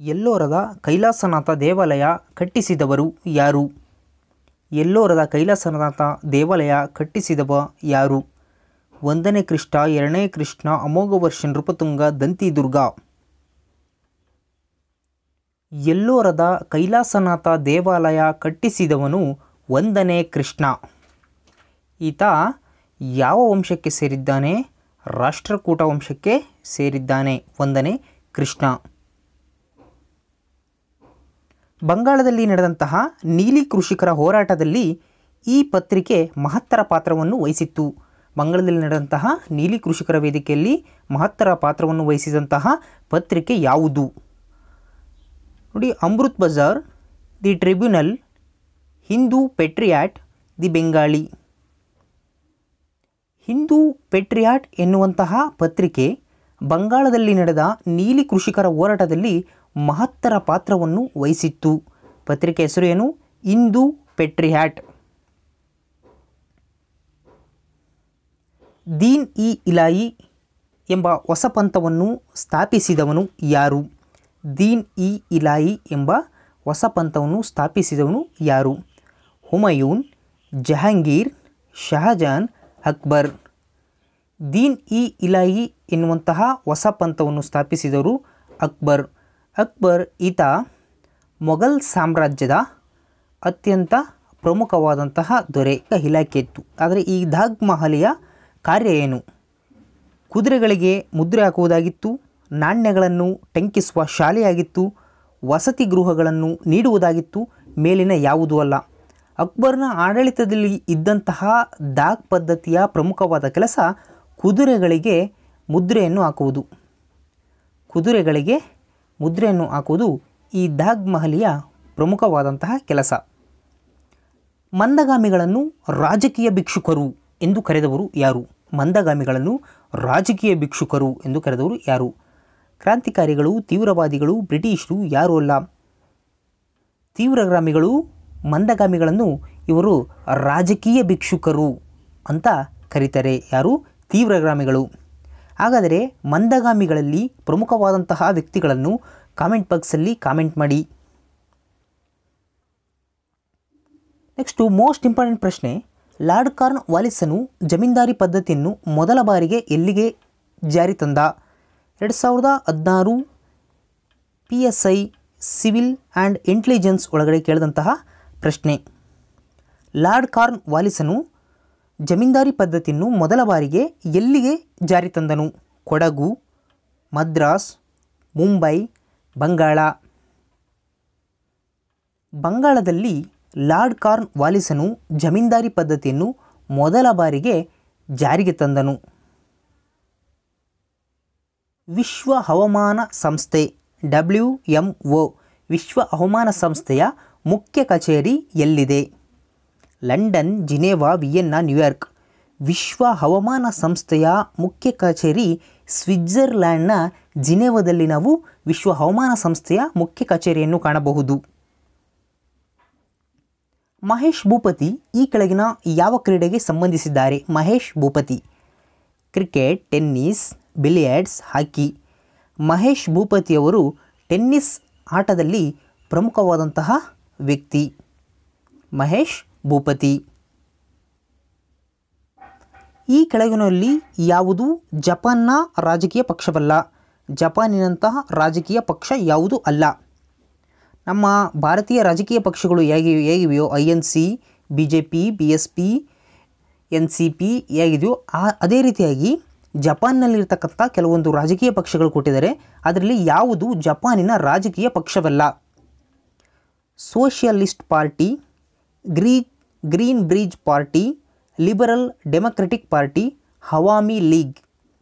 ಎಲ್ಲೋರದ ಕೈಲಾಸನಾಥ ದೇವಾಲಯ ಕಟ್ಟಿಸಿದವರು ಯಾರು ಎಲ್ಲೋರದ ಕೈಲಾಸನಾಥ ದೇವಾಲಯ ಕಟ್ಟಿಸಿದವ ಯಾರು ಒಂದನೇ ಕೃಷ್ಣ ಎರಡನೇ ಕೃಷ್ಣ ಅಮೋಘವರ್ಷ ನೃಪತುಂಗ ದಂತಿದುರ್ಗ ಎಲ್ಲೋರದ ಕೈಲಾಸನಾಥ ದೇವಾಲಯ ಕಟ್ಟಿಸಿದವನು ಒಂದನೇ ಕೃಷ್ಣ ಈತ ಯಾವ ವಂಶಕ್ಕೆ ಸೇರಿದ್ದಾನೆ ರಾಷ್ಟ್ರಕೂಟ ವಂಶಕ್ಕೆ ಸೇರಿದ್ದಾನೆ ಒಂದನೇ ಕೃಷ್ಣ ಬಂಗಾಳದಲ್ಲಿ ನಡೆದಂತಹ ನೀಲಿ ಕೃಷಿಕರ ಹೋರಾಟದಲ್ಲಿ ಈ ಪತ್ರಿಕೆ ಮಹತ್ತರ ಪಾತ್ರವನ್ನು ವಹಿಸಿತ್ತು ಬಂಗಾಳದಲ್ಲಿ ನಡೆದಂತಹ ನೀಲಿ ಕೃಷಿಕರ ವೇದಿಕೆಯಲ್ಲಿ ಮಹತ್ತರ ಪಾತ್ರವನ್ನು ವಹಿಸಿದಂತಹ ಪತ್ರಿಕೆ ಯಾವುದು ನೋಡಿ Amrit Bazar the tribunal Hindu Patriot the Bengali Hindu Patriot ಎನ್ನುವಂತಹ ಪತ್ರಿಕೆ ಬಂಗಾಳದಲ್ಲಿ ನಡೆದ ನೀಲಿ ಕೃಷಿಕರ ಹೋರಾಟದಲ್ಲಿ ಮಹತ್ತರ ಪಾತ್ರವನ್ನು ವಹಿಸಿತ್ತು ಪತ್ರಿಕೆ ಹೆಸರು ಏನು ಹಿಂದೂ ಪೆಟ್ರಿಯಾಟ್ ದೀನ್ ಇ ಇಲಾಯಿ ಎಂಬ ಹೊಸ ಪಂಥವನ್ನು ಸ್ಥಾಪಿಸಿದವನು ಯಾರು ದೀನ್ ಇ ಇಲಾಯಿ ಎಂಬ ಹೊಸ ಪಂಥವನ್ನು ಸ್ಥಾಪಿಸಿದವನು ಯಾರು ಹುಮಯೂನ್ ಜಹಾಂಗೀರ್ ಶಹಜಾನ್ ಅಕ್ಬರ್ ದೀನ್ ಇ ಇಲಾಯಿ ಎನ್ನುವಂತಹ ಹೊಸ ಪಂಥವನ್ನು ಸ್ಥಾಪಿಸಿದವರು ಅಕ್ಬರ್ ಅಕ್ಬರ್ ಈತ ಮೊಘಲ್ ಸಾಮ್ರಾಜ್ಯದ ಅತ್ಯಂತ ಪ್ರಮುಖವಾದಂತಹ ದೊರೆ ಇಲಾಖೆ ಇತ್ತು ಆದರೆ ಈ ದಾಗ್ ಮಹಲಿಯ ಕಾರ್ಯ ಏನು ಕುದುರೆಗಳಿಗೆ ಮುದ್ರೆ ಹಾಕುವುದಾಗಿತ್ತು ನಾಣ್ಯಗಳನ್ನು ಟಂಕಿಸುವ ಶಾಲೆಯಾಗಿತ್ತು ವಸತಿ ಗೃಹಗಳನ್ನು ನೀಡುವುದಾಗಿತ್ತು ಮೇಲಿನ ಯಾವುದೂ ಅಲ್ಲ ಅಕ್ಬರ್ನ ಆಡಳಿತದಲ್ಲಿ ಇದ್ದಂತಹ ದಾಗ್ ಪದ್ಧತಿಯ ಪ್ರಮುಖವಾದ ಕೆಲಸ ಕುದುರೆಗಳಿಗೆ ಮುದ್ರೆಯನ್ನು ಹಾಕುವುದು ಕುದುರೆಗಳಿಗೆ ಮುದ್ರೆಯನ್ನು ಹಾಕುವುದು ಈ ದಾಗ್ ಮಹಲಿಯ ಪ್ರಮುಖವಾದಂತಹ ಕೆಲಸ ಮಂದಗಾಮಿಗಳನ್ನು ರಾಜಕೀಯ ಭಿಕ್ಷುಕರು ಎಂದು ಕರೆದವರು ಯಾರು ಮಂದಗಾಮಿಗಳನ್ನು ರಾಜಕೀಯ ಭಿಕ್ಷುಕರು ಎಂದು ಕರೆದವರು ಯಾರು ಕ್ರಾಂತಿಕಾರಿಗಳು ತೀವ್ರವಾದಿಗಳು ಬ್ರಿಟಿಷರು ಯಾರೂ ಅಲ್ಲ ತೀವ್ರಗಾಮಿಗಳು ಮಂದಗಾಮಿಗಳನ್ನು ಇವರು ರಾಜಕೀಯ ಭಿಕ್ಷುಕರು ಅಂತ ಕರೀತಾರೆ ಯಾರು ತೀವ್ರಗಾಮಿಗಳು ಹಾಗಾದರೆ ಮಂದಗಾಮಿಗಳಲ್ಲಿ ಪ್ರಮುಖವಾದಂತಹ ವ್ಯಕ್ತಿಗಳನ್ನು ಕಾಮೆಂಟ್ ಬಾಕ್ಸಲ್ಲಿ ಕಾಮೆಂಟ್ ಮಾಡಿ ನೆಕ್ಸ್ಟು ಮೋಸ್ಟ್ ಇಂಪಾರ್ಟೆಂಟ್ ಪ್ರಶ್ನೆ ಲಾರ್ಡ್ ಕಾರ್ನ್ ವಾಲಿಸನು ಜಮೀನ್ದಾರಿ ಪದ್ಧತಿಯನ್ನು ಮೊದಲ ಬಾರಿಗೆ ಎಲ್ಲಿಗೆ ಜಾರಿ ತಂದ ಎರಡು ಸಾವಿರದ ಹದಿನಾರು P S I civil and intelligence ಒಳಗಡೆ ಕೇಳಿದಂತಹ ಪ್ರಶ್ನೆ ಲಾರ್ಡ್ ಕಾರ್ನ್ ವಾಲಿಸನು ಜಮೀನ್ದಾರಿ ಪದ್ಧತಿಯನ್ನು ಮೊದಲ ಬಾರಿಗೆ ಎಲ್ಲಿಗೆ ಜಾರಿ ತಂದನು ಕೊಡಗು ಮದ್ರಾಸ್ ಮುಂಬೈ ಬಂಗಾಳ ಬಂಗಾಳದಲ್ಲಿ ಲಾರ್ಡ್ ಕಾರ್ನ್ ವಾಲಿಸನು ಜಮೀನ್ದಾರಿ ಪದ್ಧತಿಯನ್ನು ಮೊದಲ ಬಾರಿಗೆ ಜಾರಿಗೆ ತಂದನು ವಿಶ್ವ ಹವಾಮಾನ ಸಂಸ್ಥೆ ಡಬ್ಲ್ಯೂ ಎಂ ಒ ವಿಶ್ವ ಹವಾಮಾನ ಸಂಸ್ಥೆಯ ಮುಖ್ಯ ಕಚೇರಿ ಎಲ್ಲಿದೆ ಲಂಡನ್ ಜಿನೇವಾ ವಿಯೆನ್ನಾ ನ್ಯೂಯಾರ್ಕ್ ವಿಶ್ವ ಹವಾಮಾನ ಸಂಸ್ಥೆಯ ಮುಖ್ಯ ಕಚೇರಿ ಸ್ವಿಟ್ಜರ್ಲ್ಯಾಂಡ್ನ ಜಿನೇವಾದಲ್ಲಿ ನಾವು ವಿಶ್ವ ಹವಾಮಾನ ಸಂಸ್ಥೆಯ ಮುಖ್ಯ ಕಚೇರಿಯನ್ನು ಕಾಣಬಹುದು ಮಹೇಶ್ ಭೂಪತಿ ಈ ಕೆಳಗಿನ ಯಾವ ಕ್ರೀಡೆಗೆ ಸಂಬಂಧಿಸಿದ್ದಾರೆ Mahesh Bhupathi cricket tennis billiards hockey Mahesh ಭೂಪತಿಯವರು ಟೆನ್ನಿಸ್ ಆಟದಲ್ಲಿ ಪ್ರಮುಖವಾದಂತಹ ವ್ಯಕ್ತಿ ಮಹೇಶ್ ಭೂಪತಿ ಈ ಕೆಳಗಿನಲ್ಲಿ ಯಾವುದು ಜಪಾನ್ನ ರಾಜಕೀಯ ಪಕ್ಷವಲ್ಲ ಜಪಾನಿನಂತಹ ರಾಜಕೀಯ ಪಕ್ಷ ಯಾವುದು ಅಲ್ಲ ನಮ್ಮ ಭಾರತೀಯ ರಾಜಕೀಯ ಪಕ್ಷಗಳು ಹೇಗಿವೆ ಹೇಗಿವೆಯೋ I N C B J P B S P N C P ಹೇಗಿದೆಯೋ ಆ ಅದೇ ರೀತಿಯಾಗಿ ಜಪಾನ್ನಲ್ಲಿರ್ತಕ್ಕಂಥ ಕೆಲವೊಂದು ರಾಜಕೀಯ ಪಕ್ಷಗಳು ಕೊಟ್ಟಿದ್ದಾರೆ ಅದರಲ್ಲಿ ಯಾವುದು ಜಪಾನಿನ ರಾಜಕೀಯ ಪಕ್ಷವಲ್ಲ ಸೋಷಿಯಲಿಸ್ಟ್ ಪಾರ್ಟಿ ಗ್ರೀ green bridge party liberal democratic party Awami League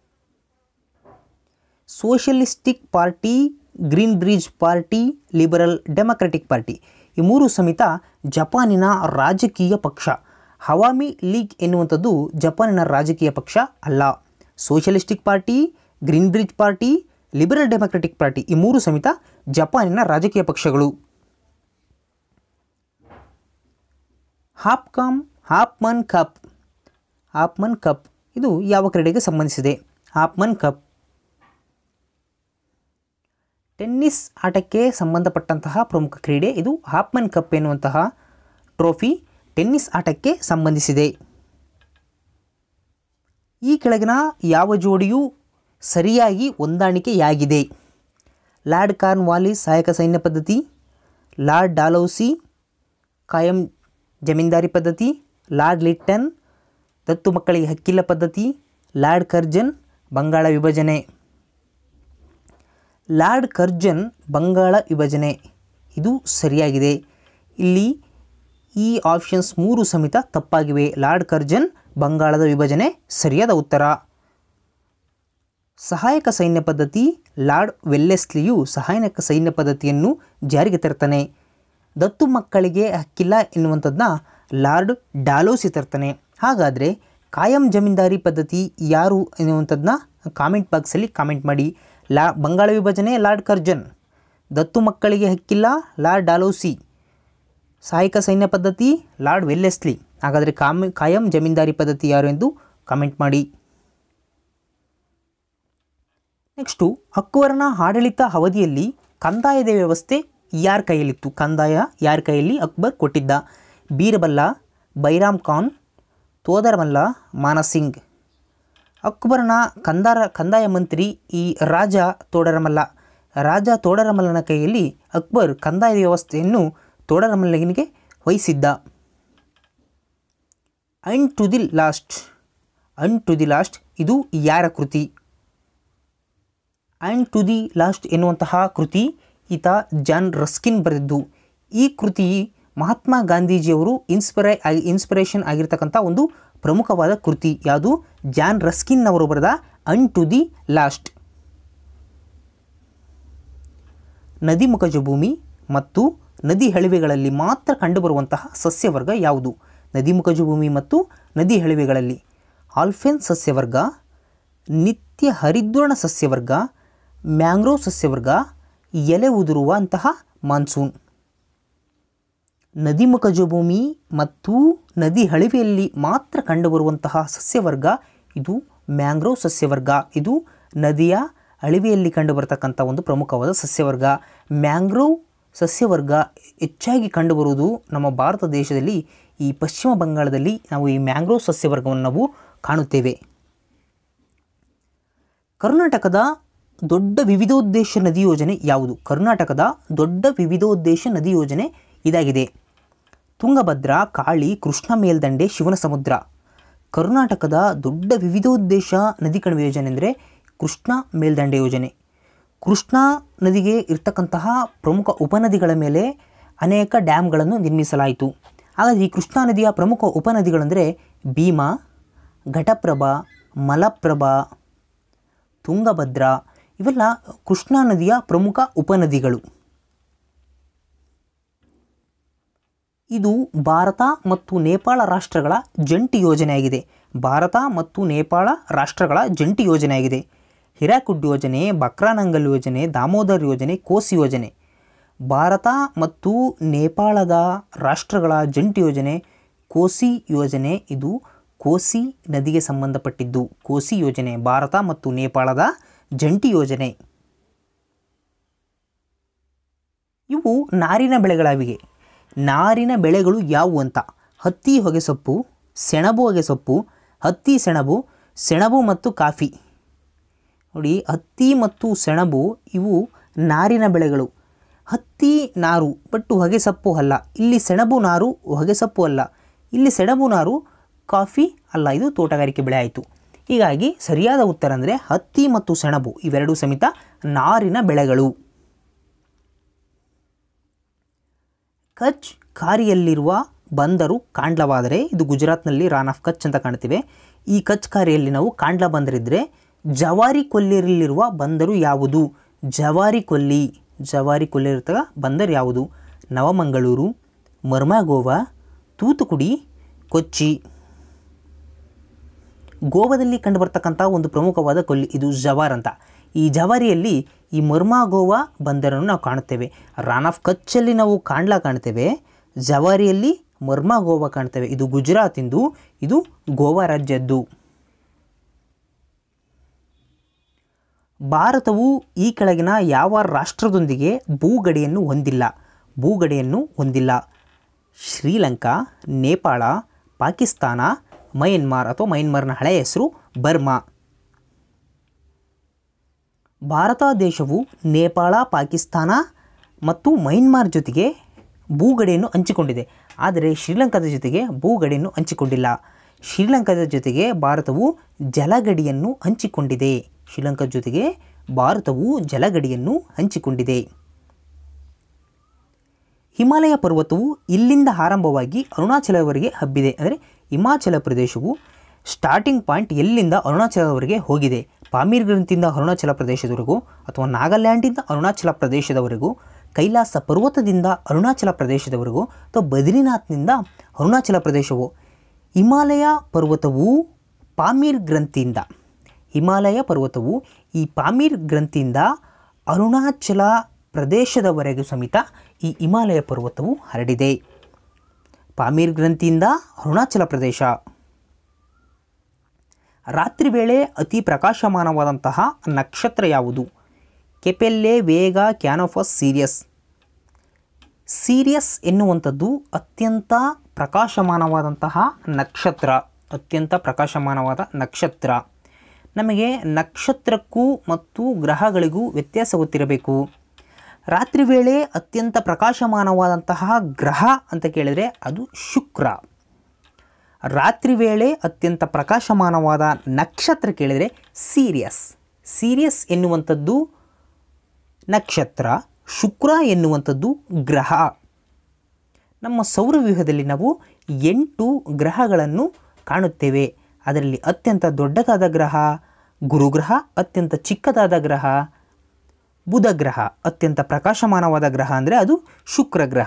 socialistic party green bridge party liberal democratic party ಈ ಮೂರು ಸಮೇತ ಜಪಾನಿನ ರಾಜಕೀಯ ಪಕ್ಷ ಹವಾಮಿ ಲೀಗ್ ಎನ್ನುವಂಥದ್ದು ಜಪಾನಿನ ರಾಜಕೀಯ ಪಕ್ಷ ಅಲ್ಲ socialistic party green bridge party liberal democratic party ಈ ಮೂರು ಸಮೇತ ಜಪಾನಿನ ರಾಜಕೀಯ ಪಕ್ಷಗಳು ಹಾಪ್ಕಾಮ್ ಹಾಪ್ಮನ್ ಕಪ್ ಹಾಪ್ಮನ್ ಕಪ್ ಇದು ಯಾವ ಕ್ರೀಡೆಗೆ ಸಂಬಂಧಿಸಿದೆ ಹಾಪ್ಮನ್ ಕಪ್ ಟೆನ್ನಿಸ್ ಆಟಕ್ಕೆ ಸಂಬಂಧಪಟ್ಟಂತಹ ಪ್ರಮುಖ ಕ್ರೀಡೆ ಇದು ಹಾಪ್ಮನ್ ಕಪ್ ಎನ್ನುವಂತಹ ಟ್ರೋಫಿ ಟೆನ್ನಿಸ್ ಆಟಕ್ಕೆ ಸಂಬಂಧಿಸಿದೆ ಈ ಕೆಳಗಿನ ಯಾವ ಜೋಡಿಯು ಸರಿಯಾಗಿ ಹೊಂದಾಣಿಕೆಯಾಗಿದೆ ಲಾರ್ಡ್ ಕಾರ್ನ್ ವಾಲಿಸ್ ಸಹಾಯಕ ಸೈನ್ಯ ಪದ್ಧತಿ ಲಾರ್ಡ್ ಡಾಲೌಸಿ ಕಾಯಂ ಜಮೀನ್ದಾರಿ ಪದ್ಧತಿ ಲಾರ್ಡ್ ಲಿಟ್ಟನ್ ದತ್ತು ಮಕ್ಕಳಿಗೆ ಹಕ್ಕಿಲ್ಲ ಪದ್ಧತಿ ಲಾರ್ಡ್ ಕರ್ಜನ್ ಬಂಗಾಳ ವಿಭಜನೆ ಲಾರ್ಡ್ ಕರ್ಜನ್ ಬಂಗಾಳ ವಿಭಜನೆ ಇದು ಸರಿಯಾಗಿದೆ ಇಲ್ಲಿ ಈ ಆಪ್ಷನ್ಸ್ ಮೂರು ಸಮೇತ ತಪ್ಪಾಗಿವೆ ಲಾರ್ಡ್ ಕರ್ಜನ್ ಬಂಗಾಳದ ವಿಭಜನೆ ಸರಿಯಾದ ಉತ್ತರ ಸಹಾಯಕ ಸೈನ್ಯ ಪದ್ಧತಿ ಲಾರ್ಡ್ ವೆಲ್ಲೆಸ್ಲಿಯು ಸಹಾಯಕ ಸೈನ್ಯ ಪದ್ಧತಿಯನ್ನು ಜಾರಿಗೆ ತರ್ತಾನೆ ದತ್ತು ಮಕ್ಕಳಿಗೆ ಹಕ್ಕಿಲ್ಲ ಎನ್ನುವಂಥದ್ದನ್ನ ಲಾರ್ಡ್ ಡಾಲೋಸಿ ತರ್ತಾನೆ ಹಾಗಾದರೆ ಕಾಯಂ ಜಮೀನ್ದಾರಿ ಪದ್ಧತಿ ಯಾರು ಎನ್ನುವಂಥದ್ದನ್ನ ಕಾಮೆಂಟ್ ಬಾಕ್ಸಲ್ಲಿ ಕಾಮೆಂಟ್ ಮಾಡಿ ಲಾ ಬಂಗಾಳ ವಿಭಜನೆ ಲಾರ್ಡ್ ಕರ್ಜನ್ ದತ್ತು ಮಕ್ಕಳಿಗೆ ಹಕ್ಕಿಲ್ಲ ಲಾರ್ಡ್ ಡಾಲೋಸಿ ಸಹಾಯಕ ಸೈನ್ಯ ಪದ್ಧತಿ ಲಾರ್ಡ್ ವೆಲ್ಲೆಸ್ಲಿ ಹಾಗಾದರೆ ಕಾಮ ಕಾಯಂ ಜಮೀನ್ದಾರಿ ಪದ್ಧತಿ ಯಾರು ಎಂದು ಕಾಮೆಂಟ್ ಮಾಡಿ ನೆಕ್ಸ್ಟು ಅಕ್ಬರನ ಆಡಳಿತ ಅವಧಿಯಲ್ಲಿ ಕಂದಾಯದ ವ್ಯವಸ್ಥೆ ಯಾರ ಕೈಯಲ್ಲಿತ್ತು ಕಂದಾಯ ಯಾರ ಕೈಯಲ್ಲಿ ಅಕ್ಬರ್ ಕೊಟ್ಟಿದ್ದ ಬೀರಬಲ್ಲ ಬೈರಾಮ್ ಖಾನ್ ತೋದರಮಲ್ಲ ಮಾನಸಿಂಗ್ ಅಕ್ಬರನ ಕಂದಾರ ಕಂದಾಯ ಮಂತ್ರಿ ಈ ರಾಜ ತೋಡರಮಲ್ಲ ರಾಜ ತೋಡರಮಲ್ಲನ ಕೈಯಲ್ಲಿ ಅಕ್ಬರ್ ಕಂದಾಯ ವ್ಯವಸ್ಥೆಯನ್ನು ತೋಡರಮಲ್ಲನಿಗೆ ವಹಿಸಿದ್ದ and to the last and to the last ಇದು ಯಾರ ಕೃತಿ ಆ್ಯಂಡ್ ಟು ದಿ ಲಾಸ್ಟ್ ಎನ್ನುವಂತಹ ಕೃತಿ ಈತ ಜಾನ್ ರಸ್ಕಿನ್ ಬರೆದಿದ್ದು ಈ ಕೃತಿ ಮಹಾತ್ಮ ಗಾಂಧೀಜಿಯವರು ಇನ್ಸ್ಪೈರೈ ಆಗಿ ಇನ್ಸ್ಪಿರೇಷನ್ ಆಗಿರ್ತಕ್ಕಂಥ ಒಂದು ಪ್ರಮುಖವಾದ ಕೃತಿ ಯಾವುದು ಜಾನ್ ರಸ್ಕಿನ್ ಅವರು ಬರೆದ ಅನ್ ಟು ದಿ ಲಾಸ್ಟ್ ನದಿ ಮುಖಜ ಭೂಮಿ ಮತ್ತು ನದಿ ಹಳಿವೆಗಳಲ್ಲಿ ಮಾತ್ರ ಕಂಡುಬರುವಂತಹ ಸಸ್ಯವರ್ಗ ಯಾವುದು ನದಿ ಮುಖಜ ಭೂಮಿ ಮತ್ತು ನದಿ ಹಳಿವೆಗಳಲ್ಲಿ ಆಲ್ಫೆನ್ ಸಸ್ಯವರ್ಗ ನಿತ್ಯ ಹರಿದ್ವರ್ಣ ಸಸ್ಯವರ್ಗ ಮ್ಯಾಂಗ್ರೋವ್ ಸಸ್ಯವರ್ಗ ಎಲೆ ಉದುರುವಂತಹ ಮಾನ್ಸೂನ್ ನದಿ ಮುಖಜ ಭೂಮಿ ಮತ್ತು ನದಿ ಹಳಿವೆಯಲ್ಲಿ ಮಾತ್ರ ಕಂಡುಬರುವಂತಹ ಸಸ್ಯವರ್ಗ ಇದು ಮ್ಯಾಂಗ್ರೋವ್ ಸಸ್ಯವರ್ಗ ಇದು ನದಿಯ ಅಳಿವೆಯಲ್ಲಿ ಕಂಡುಬರತಕ್ಕಂಥ ಒಂದು ಪ್ರಮುಖವಾದ ಸಸ್ಯವರ್ಗ ಮ್ಯಾಂಗ್ರೋವ್ ಸಸ್ಯವರ್ಗ ಹೆಚ್ಚಾಗಿ ಕಂಡುಬರುವುದು ನಮ್ಮ ಭಾರತ ದೇಶದಲ್ಲಿ ಈ ಪಶ್ಚಿಮ ಬಂಗಾಳದಲ್ಲಿ ನಾವು ಈ ಮ್ಯಾಂಗ್ರೋವ್ ಸಸ್ಯವರ್ಗವನ್ನು ನಾವು ಕಾಣುತ್ತೇವೆ ಕರ್ನಾಟಕದ ದೊಡ್ಡ ವಿವಿಧೋದ್ದೇಶ ನದಿ ಯೋಜನೆ ಯಾವುದು ಕರ್ನಾಟಕದ ದೊಡ್ಡ ವಿವಿಧೋದ್ದೇಶ ನದಿ ಯೋಜನೆ ಇದಾಗಿದೆ ತುಂಗಭದ್ರಾ ಕಾಳಿ ಕೃಷ್ಣ ಮೇಲ್ದಂಡೆ ಶಿವನ ಸಮುದ್ರ ಕರ್ನಾಟಕದ ದೊಡ್ಡ ವಿವಿಧೋದ್ದೇಶ ನದಿ ಕಣಿವೆ ಯೋಜನೆ ಅಂದರೆ ಕೃಷ್ಣ ಮೇಲ್ದಂಡೆ ಯೋಜನೆ ಕೃಷ್ಣಾ ನದಿಗೆ ಇರ್ತಕ್ಕಂತಹ ಪ್ರಮುಖ ಉಪನದಿಗಳ ಮೇಲೆ ಅನೇಕ ಡ್ಯಾಮ್ಗಳನ್ನು ನಿರ್ಮಿಸಲಾಯಿತು ಹಾಗಾದರೆ ಈ ಕೃಷ್ಣಾ ನದಿಯ ಪ್ರಮುಖ ಉಪನದಿಗಳೆಂದರೆ ಭೀಮಾ ಘಟಪ್ರಭಾ ಮಲಪ್ರಭಾ ತುಂಗಭದ್ರಾ ಇವೆಲ್ಲ ಕೃಷ್ಣಾ ನದಿಯ ಪ್ರಮುಖ ಉಪನದಿಗಳು ಇದು ಭಾರತ ಮತ್ತು ನೇಪಾಳ ರಾಷ್ಟ್ರಗಳ ಜಂಟಿ ಯೋಜನೆಯಾಗಿದೆ ಭಾರತ ಮತ್ತು ನೇಪಾಳ ರಾಷ್ಟ್ರಗಳ ಜಂಟಿ ಯೋಜನೆಯಾಗಿದೆ ಹಿರಾಕುಡ್ ಯೋಜನೆ ಬಕ್ರಾನಂಗಲ್ ಯೋಜನೆ ದಾಮೋದರ್ ಯೋಜನೆ ಕೋಸಿ ಯೋಜನೆ ಭಾರತ ಮತ್ತು ನೇಪಾಳದ ರಾಷ್ಟ್ರಗಳ ಜಂಟಿ ಯೋಜನೆ ಕೋಸಿ ಯೋಜನೆ ಇದು ಕೋಸಿ ನದಿಗೆ ಸಂಬಂಧಪಟ್ಟಿದ್ದು ಕೋಸಿ ಯೋಜನೆ ಭಾರತ ಮತ್ತು ನೇಪಾಳದ ಜಂಟಿ ಯೋಜನೆ ಇವು ನಾರಿನ ಬೆಳೆಗಳಾಗಿವೆ ನಾರಿನ ಬೆಳೆಗಳು ಯಾವುವು ಅಂತ ಹತ್ತಿ ಹೊಗೆಸೊಪ್ಪು ಸೆಣಬು ಹೊಗೆಸೊಪ್ಪು ಹತ್ತಿ ಸೆಣಬು ಸೆಣಬು ಮತ್ತು ಕಾಫಿ ನೋಡಿ ಹತ್ತಿ ಮತ್ತು ಸೆಣಬು ಇವು ನಾರಿನ ಬೆಳೆಗಳು ಹತ್ತಿ ನಾರು ಬಟ್ ಹೊಗೆಸೊಪ್ಪು ಅಲ್ಲ ಇಲ್ಲಿ ಸೆಣಬು ನಾರು ಹೊಗೆಸೊಪ್ಪು ಅಲ್ಲ ಇಲ್ಲಿ ಸೆಣಬು ನಾರು ಕಾಫಿ ಅಲ್ಲ ಇದು ತೋಟಗಾರಿಕೆ ಬೆಳೆ ಆಯಿತು ಹೀಗಾಗಿ ಸರಿಯಾದ ಉತ್ತರ ಅಂದರೆ ಹತ್ತಿ ಮತ್ತು ಸೆಣಬು ಇವೆರಡೂ ಸಮೇತ ನಾರಿನ ಬೆಳೆಗಳು ಕಚ್ ಕಾರಿಯಲ್ಲಿರುವ ಬಂದರು ಕಾಂಡ್ಲವಾದರೆ ಇದು ಗುಜರಾತ್ನಲ್ಲಿ ರಾನ್ ಆಫ್ ಕಚ್ ಅಂತ ಕಾಣ್ತೀವಿ ಈ ಕಚ್ ಕಾರಿಯಲ್ಲಿ ನಾವು ಕಾಂಡ್ಲ ಬಂದರಿದ್ದರೆ ಜವಾರಿ ಕೊಲ್ಲಿಯಲ್ಲಿರುವ ಬಂದರು ಯಾವುದು ಜವಾರಿ ಕೊಲ್ಲಿ ಜವಾರಿ ಕೊಲ್ಲಿರತಕ್ಕ ಬಂದರು ಯಾವುದು ನವಮಂಗಳೂರು ಮರ್ಮಾಗೋವಾ ತೂತುಕುಡಿ ಕೊಚ್ಚಿ ಗೋವಾದಲ್ಲಿ ಕಂಡುಬರ್ತಕ್ಕಂಥ ಒಂದು ಪ್ರಮುಖವಾದ ಕೊಲ್ಲಿ ಇದು ಜವಾರ್ ಅಂತ ಈ ಜವಾರಿಯಲ್ಲಿ ಈ ಮರ್ಮಾ ಗೋವಾ ಬಂದರನ್ನು ನಾವು ಕಾಣುತ್ತೇವೆ ರಾನ್ ಆಫ್ ಕಚ್ಚಲ್ಲಿ ನಾವು ಕಾಂಡ್ಲಾ ಕಾಣ್ತೇವೆ ಜವಾರಿಯಲ್ಲಿ ಮರ್ಮಾ ಗೋವಾ ಕಾಣ್ತೇವೆ ಇದು ಗುಜರಾತಿಂದು ಇದು ಗೋವಾ ರಾಜ್ಯದ್ದು ಭಾರತವು ಈ ಕೆಳಗಿನ ಯಾವ ರಾಷ್ಟ್ರದೊಂದಿಗೆ ಭೂಗಡಿಯನ್ನು ಹೊಂದಿಲ್ಲ ಭೂಗಡಿಯನ್ನು ಹೊಂದಿಲ್ಲ ಶ್ರೀಲಂಕಾ ನೇಪಾಳ ಪಾಕಿಸ್ತಾನ ಮಯನ್ಮಾರ್ ಅಥವಾ ಮಯನ್ಮಾರ್ನ ಹಳೆಯ ಹೆಸರು ಬರ್ಮಾ ಭಾರತ ದೇಶವು ನೇಪಾಳ ಪಾಕಿಸ್ತಾನ ಮತ್ತು ಮಯನ್ಮಾರ್ ಜೊತೆಗೆ ಭೂಗಡಿಯನ್ನು ಹಂಚಿಕೊಂಡಿದೆ ಆದರೆ ಶ್ರೀಲಂಕಾದ ಜೊತೆಗೆ ಭೂಗಡಿಯನ್ನು ಹಂಚಿಕೊಂಡಿಲ್ಲ ಶ್ರೀಲಂಕಾದ ಜೊತೆಗೆ ಭಾರತವು ಜಲಗಡಿಯನ್ನು ಹಂಚಿಕೊಂಡಿದೆ ಶ್ರೀಲಂಕಾದ ಜೊತೆಗೆ ಭಾರತವು ಜಲಗಡಿಯನ್ನು ಹಂಚಿಕೊಂಡಿದೆ ಹಿಮಾಲಯ ಪರ್ವತವು ಇಲ್ಲಿಂದ ಆರಂಭವಾಗಿ ಅರುಣಾಚಲವರೆಗೆ ಹಬ್ಬಿದೆ ಅಂದರೆ ಹಿಮಾಚಲ ಪ್ರದೇಶವು ಸ್ಟಾರ್ಟಿಂಗ್ ಪಾಯಿಂಟ್ ಎಲ್ಲಿಂದ ಅರುಣಾಚಲವರೆಗೆ ಹೋಗಿದೆ ಪಾಮೀರ್ ಗ್ರಂಥಿಯಿಂದ ಅರುಣಾಚಲ ಪ್ರದೇಶದವರೆಗೂ ಅಥವಾ ನಾಗಾಲ್ಯಾಂಡಿಂದ ಅರುಣಾಚಲ ಪ್ರದೇಶದವರೆಗೂ ಕೈಲಾಸ ಪರ್ವತದಿಂದ ಅರುಣಾಚಲ ಪ್ರದೇಶದವರೆಗೂ ಅಥವಾ ಬದ್ರಿನಾಥ್ನಿಂದ ಅರುಣಾಚಲ ಪ್ರದೇಶವು ಹಿಮಾಲಯ ಪರ್ವತವು ಪಾಮೀರ್ ಗ್ರಂಥಿಯಿಂದ ಹಿಮಾಲಯ ಪರ್ವತವು ಈ ಪಾಮೀರ್ ಗ್ರಂಥಿಯಿಂದ ಅರುಣಾಚಲ ಪ್ರದೇಶದವರೆಗೂ ಸಮೇತ ಈ ಹಿಮಾಲಯ ಪರ್ವತವು ಹರಡಿದೆ ಪಾಮೀರ್ ಗ್ರಂಥಿಯಿಂದ ಅರುಣಾಚಲ ಪ್ರದೇಶ ರಾತ್ರಿ ವೇಳೆ ಅತಿ ಪ್ರಕಾಶಮಾನವಾದಂತಹ ನಕ್ಷತ್ರ ಯಾವುದು ಕೆಪೆಲ್ಲೆ ವೇಗ ಕ್ಯಾನೋಫಸ್ ಸೀರಿಯಸ್ ಸೀರಿಯಸ್ ಎನ್ನುವಂಥದ್ದು ಅತ್ಯಂತ ಪ್ರಕಾಶಮಾನವಾದಂತಹ ನಕ್ಷತ್ರ ಅತ್ಯಂತ ಪ್ರಕಾಶಮಾನವಾದ ನಕ್ಷತ್ರ ನಮಗೆ ನಕ್ಷತ್ರಕ್ಕೂ ಮತ್ತು ಗ್ರಹಗಳಿಗೂ ವ್ಯತ್ಯಾಸ ಗೊತ್ತಿರಬೇಕು ರಾತ್ರಿ ವೇಳೆ ಅತ್ಯಂತ ಪ್ರಕಾಶಮಾನವಾದಂತಹ ಗ್ರಹ ಅಂತ ಕೇಳಿದರೆ ಅದು ಶುಕ್ರ ರಾತ್ರಿ ವೇಳೆ ಅತ್ಯಂತ ಪ್ರಕಾಶಮಾನವಾದ ನಕ್ಷತ್ರ ಕೇಳಿದರೆ ಸೀರಿಯಸ್ ಸೀರಿಯಸ್ ಎನ್ನುವಂಥದ್ದು ನಕ್ಷತ್ರ ಶುಕ್ರ ಎನ್ನುವಂಥದ್ದು ಗ್ರಹ ನಮ್ಮ ಸೌರವ್ಯೂಹದಲ್ಲಿ ನಾವು ಎಂಟು ಗ್ರಹಗಳನ್ನು ಕಾಣುತ್ತೇವೆ ಅದರಲ್ಲಿ ಅತ್ಯಂತ ದೊಡ್ಡದಾದ ಗ್ರಹ ಗುರುಗ್ರಹ ಅತ್ಯಂತ ಚಿಕ್ಕದಾದ ಗ್ರಹ ಬುಧ ಗ್ರಹ ಅತ್ಯಂತ ಪ್ರಕಾಶಮಾನವಾದ ಗ್ರಹ ಅಂದರೆ ಅದು ಶುಕ್ರ ಗ್ರಹ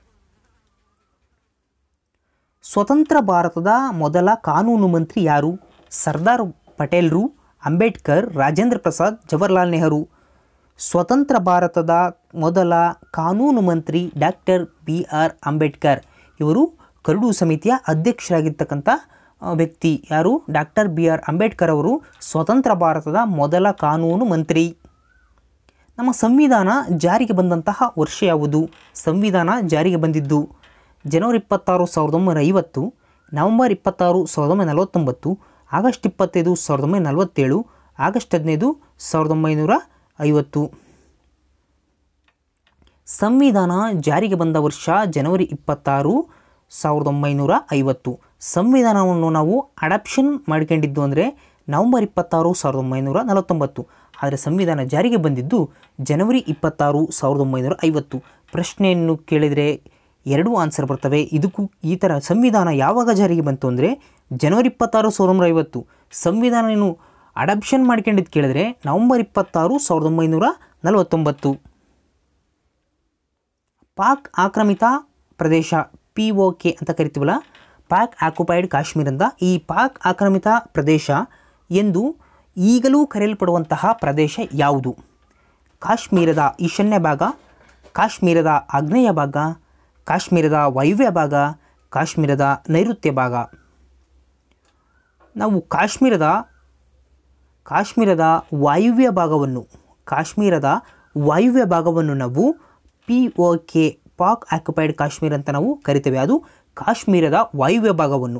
ಸ್ವತಂತ್ರ ಭಾರತದ ಮೊದಲ ಕಾನೂನು ಮಂತ್ರಿ ಯಾರು ಸರ್ದಾರ್ ಪಟೇಲ್ರು ಅಂಬೇಡ್ಕರ್ ರಾಜೇಂದ್ರ ಪ್ರಸಾದ್ ಜವಾಹರ್ಲಾಲ್ ನೆಹರು ಸ್ವತಂತ್ರ ಭಾರತದ ಮೊದಲ ಕಾನೂನು ಮಂತ್ರಿ ಡಾಕ್ಟರ್ ಬಿ ಆರ್ ಅಂಬೇಡ್ಕರ್ ಇವರು ಕರಡು ಸಮಿತಿಯ ಅಧ್ಯಕ್ಷರಾಗಿರ್ತಕ್ಕಂಥ ಆ, ವ್ಯಕ್ತಿ ಯಾರು ಡಾಕ್ಟರ್ ಬಿ ಆರ್ ಅಂಬೇಡ್ಕರ್ ಅವರು ಸ್ವತಂತ್ರ ಭಾರತದ ಮೊದಲ ಕಾನೂನು ಮಂತ್ರಿ ನಮ್ಮ ಸಂವಿಧಾನ ಜಾರಿಗೆ ಬಂದಂತಹ ವರ್ಷ ಯಾವುದು ಸಂವಿಧಾನ ಜಾರಿಗೆ ಬಂದಿದ್ದು ಜನವರಿ ಇಪ್ಪತ್ತಾರು ಸಾವಿರದ ಒಂಬೈನೂರ ಐವತ್ತು ನವೆಂಬರ್ ಇಪ್ಪತ್ತಾರು ಸಾವಿರದ ಒಂಬೈನೂರ ನಲವತ್ತೊಂಬತ್ತು ಆಗಸ್ಟ್ ಇಪ್ಪತ್ತೈದು ಸಾವಿರದ ಒಂಬೈನೂರ ನಲವತ್ತೇಳು ಆಗಸ್ಟ್ ಹದಿನೈದು ಸಾವಿರದ ಒಂಬೈನೂರ ಐವತ್ತು ಸಂವಿಧಾನ ಜಾರಿಗೆ ಬಂದ ವರ್ಷ ಜನವರಿ ಇಪ್ಪತ್ತಾರು ಸಾವಿರದ ಒಂಬೈನೂರ ಐವತ್ತು ಸಂವಿಧಾನವನ್ನು ನಾವು ಅಡಾಪ್ಷನ್ ಮಾಡ್ಕೊಂಡಿದ್ದು ಅಂದರೆ ನವೆಂಬರ್ ಇಪ್ಪತ್ತಾರು ಸಾವಿರದ ಒಂಬೈನೂರ ನಲವತ್ತೊಂಬತ್ತು ಆದರೆ ಸಂವಿಧಾನ ಜಾರಿಗೆ ಬಂದಿದ್ದು ಜನವರಿ ಇಪ್ಪತ್ತಾರು ಸಾವಿರದ ಒಂಬೈನೂರ ಐವತ್ತು ಪ್ರಶ್ನೆಯನ್ನು ಕೇಳಿದರೆ ಎರಡು ಆನ್ಸರ್ ಬರ್ತವೆ ಇದಕ್ಕೂ ಈ ಥರ ಸಂವಿಧಾನ ಯಾವಾಗ ಜಾರಿಗೆ ಬಂತು ಅಂದರೆ ಜನವರಿ ಇಪ್ಪತ್ತಾರು ಸಾವಿರದ ಒಂಬೈನೂರ ಐವತ್ತು ಸಂವಿಧಾನ ನೀನು ಅಡಾಪ್ಷನ್ ಮಾಡ್ಕೊಂಡಿದ್ದು ಕೇಳಿದ್ರೆ ನವೆಂಬರ್ ಇಪ್ಪತ್ತಾರು ಸಾವಿರದ ಒಂಬೈನೂರ ನಲವತ್ತೊಂಬತ್ತು ಪಾಕ್ ಆಕ್ರಮಿತ ಪ್ರದೇಶ ಪಿ ಒ ಕೆ ಅಂತ ಕರಿತೀವಲ್ಲ ಪಾಕ್ ಆಕ್ಯುಪೈಡ್ ಕಾಶ್ಮೀರ ಅಂತ ಈ ಪಾಕ್ ಆಕ್ರಮಿತ ಪ್ರದೇಶ ಎಂದು ಈಗಲೂ ಕರೆಯಲ್ಪಡುವಂತಹ ಪ್ರದೇಶ ಯಾವುದು ಕಾಶ್ಮೀರದ ಈಶಾನ್ಯ ಭಾಗ ಕಾಶ್ಮೀರದ ಆಗ್ನೇಯ ಭಾಗ ಕಾಶ್ಮೀರದ ವಾಯುವ್ಯ ಭಾಗ ಕಾಶ್ಮೀರದ ನೈಋತ್ಯ ಭಾಗ ನಾವು ಕಾಶ್ಮೀರದ ಕಾಶ್ಮೀರದ ವಾಯುವ್ಯ ಭಾಗವನ್ನು ಕಾಶ್ಮೀರದ ವಾಯುವ್ಯ ಭಾಗವನ್ನು ನಾವು P O K Pak occupied Kashmir ಅಂತ ನಾವು ಕರಿತೇವೆ ಅದು ಕಾಶ್ಮೀರದ ವಾಯುವ್ಯ ಭಾಗವನ್ನು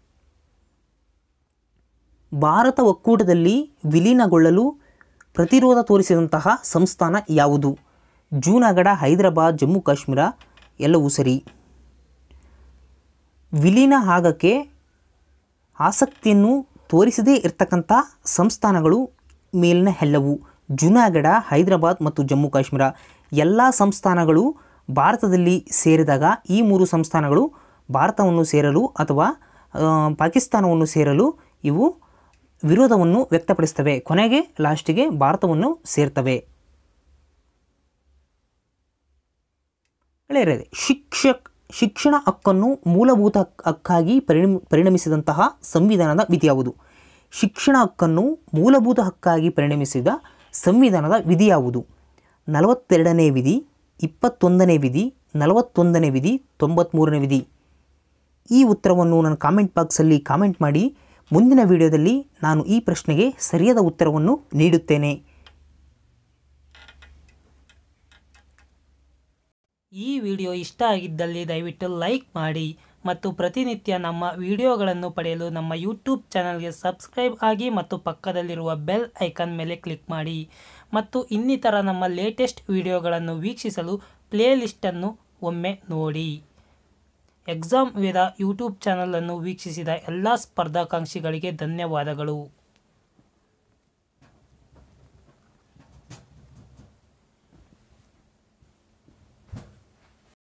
ಭಾರತ ಒಕ್ಕೂಟದಲ್ಲಿ ವಿಲೀನಗೊಳ್ಳಲು ಪ್ರತಿರೋಧ ತೋರಿಸಿದಂತಹ ಸಂಸ್ಥಾನ ಯಾವುದು ಜೂನಾಗಢ ಹೈದರಾಬಾದ್ ಜಮ್ಮು ಕಾಶ್ಮೀರ ಎಲ್ಲವೂ ಸರಿ ವಿಲೀನ ಆಗಕ್ಕೆ ಆಸಕ್ತಿಯನ್ನು ತೋರಿಸದೇ ಇರತಕ್ಕಂಥ ಸಂಸ್ಥಾನಗಳು ಮೇಲಿನ ಎಲ್ಲವು ಜುನಾಗಢ ಹೈದರಾಬಾದ್ ಮತ್ತು ಜಮ್ಮು ಕಾಶ್ಮೀರ ಎಲ್ಲ ಸಂಸ್ಥಾನಗಳು ಭಾರತದಲ್ಲಿ ಸೇರಿದಾಗ ಈ ಮೂರು ಸಂಸ್ಥಾನಗಳು ಭಾರತವನ್ನು ಸೇರಲು ಅಥವಾ ಆ, ಪಾಕಿಸ್ತಾನವನ್ನು ಸೇರಲು ಇವು ವಿರೋಧವನ್ನು ವ್ಯಕ್ತಪಡಿಸ್ತವೆ ಕೊನೆಗೆ ಲಾಸ್ಟಿಗೆ ಭಾರತವನ್ನು ಸೇರ್ತವೆ ಗೆಳೆಯರೇ ಶಿಕ್ಷಕ್ ಶಿಕ್ಷಣ ಹಕ್ಕನ್ನು ಮೂಲಭೂತ ಹಕ್- ಹಕ್ಕಾಗಿ ಪರಿಣಮ ಪರಿಣಮಿಸಿದಂತಹ ಸಂವಿಧಾನದ ವಿಧಿ ಯಾವುದು ಶಿಕ್ಷಣ ಹಕ್ಕನ್ನು ಮೂಲಭೂತ ಹಕ್ಕಾಗಿ ಪರಿಣಮಿಸಿದ ಸಂವಿಧಾನದ ವಿಧಿ ಯಾವುದು ನಲವತ್ತೆರಡನೇ ವಿಧಿ ಇಪ್ಪತ್ತೊಂದನೇ ವಿಧಿ ನಲವತ್ತೊಂದನೇ ವಿಧಿ ತೊಂಬತ್ತ್ಮೂರನೇ ವಿಧಿ ಈ ಉತ್ತರವನ್ನು ನನ್ನ ಕಾಮೆಂಟ್ ಬಾಕ್ಸಲ್ಲಿ ಕಾಮೆಂಟ್ ಮಾಡಿ ಮುಂದಿನ ವಿಡಿಯೋದಲ್ಲಿ ನಾನು ಈ ಪ್ರಶ್ನೆಗೆ ಸರಿಯಾದ ಉತ್ತರವನ್ನು ನೀಡುತ್ತೇನೆ ಈ ವಿಡಿಯೋ ಇಷ್ಟ ಆಗಿದ್ದಲ್ಲಿ ದಯವಿಟ್ಟು ಲೈಕ್ ಮಾಡಿ ಮತ್ತು ಪ್ರತಿನಿತ್ಯ ನಮ್ಮ ವಿಡಿಯೋಗಳನ್ನು ಪಡೆಯಲು ನಮ್ಮ ಯೂಟ್ಯೂಬ್ ಚಾನಲ್ಗೆ ಸಬ್ಸ್ಕ್ರೈಬ್ ಆಗಿ ಮತ್ತು ಪಕ್ಕದಲ್ಲಿರುವ ಬೆಲ್ ಐಕಾನ್ ಮೇಲೆ ಕ್ಲಿಕ್ ಮಾಡಿ ಮತ್ತು ಇನ್ನಿತರ ನಮ್ಮ ಲೇಟೆಸ್ಟ್ ವಿಡಿಯೋಗಳನ್ನು ವೀಕ್ಷಿಸಲು ಪ್ಲೇಲಿಸ್ಟನ್ನು ಒಮ್ಮೆ ನೋಡಿ ಎಕ್ಸಾಮ್ ವೇದ ಯೂಟ್ಯೂಬ್ ಚಾನಲನ್ನು ವೀಕ್ಷಿಸಿದ ಎಲ್ಲ ಸ್ಪರ್ಧಾಕಾಂಕ್ಷಿಗಳಿಗೆ ಧನ್ಯವಾದಗಳು